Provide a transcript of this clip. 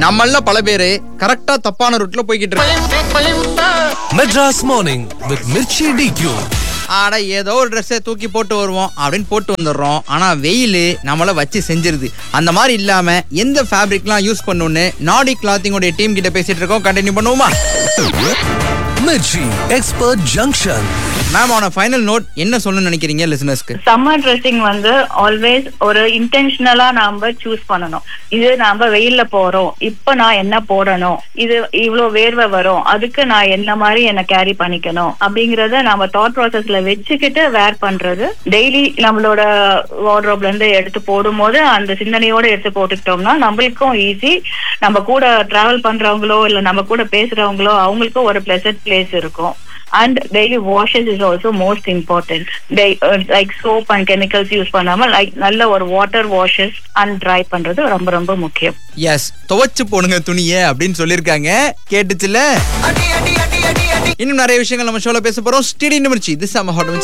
நம்மள பல பேரு கரெக்டா தப்பான ரூட்ல போய்கிட்டு இருக்கோம் Madras Morning with Mirchi DQ. ஆட ஏதோ ஒரு ட்ரெஸ்ஸை தூக்கி போட்டு வருவோம் அப்படின்னு போட்டு வந்துடுறோம் ஆனா வெயில் நம்மள வச்சு செஞ்சிருது அந்த மாதிரி இல்லாம எந்த ஃபேப்ரிக்லாம் யூஸ் பண்ணணும்னு நாடி கிளாத்திங்கோட டீம் கிட்ட பேசிட்டு இருக்கோம் கண்டினியூ பண்ணுவோமா Mirchi Expert Junction. மேம் அவன ஃபைனல் நோட் என்ன சொல்லணும்னு நினைக்கிறீங்க லிசனர்ஸ்க்கு சம்மர் ட்ரெஸ்ஸிங் வந்து ஆல்வேஸ் ஒரு இன்டென்ஷனலா நாம சூஸ் பண்ணணும் இது நாம வெயில்ல போறோம் இப்ப நான் என்ன போடணும் இது இவ்வளவு வேர்வை வரும் அதுக்கு நான் என்ன மாதிரி என்ன கேரி பண்ணிக்கணும் அப்படிங்கறத நாம தாட் ப்ராசஸ்ல வச்சுக்கிட்டு வேர் பண்றது டெய்லி நம்மளோட வார்ட்ரோப்ல இருந்து எடுத்து போடும்போது அந்த சிந்தனையோட எடுத்து போட்டுக்கிட்டோம்னா நம்மளுக்கும் ஈஸி நம்ம கூட டிராவல் பண்றவங்களோ இல்ல நம்ம கூட பேசுறவங்களோ அவங்களுக்கும் ஒரு பிளசன்ட் பிளேஸ் இருக்கும் and daily washes is also most important like soap and chemicals use பண்ணாம லைக் நல்ல ஒரு வாட்டர் வாஷஸ் அண்ட் ட்ரை பண்றது ரொம்ப ரொம்ப முக்கியம் எஸ் துவைச்சு போடுங்க துணியை அப்படின்னு சொல்லியிருக்காங்க கேட்டுச்சுல இன்னும் நிறைய விஷயங்கள் நம்ம ஷோல பேச போறோம் ஸ்டேடி நிமிர்ச்சி திஸ் நம்ம ஹாட்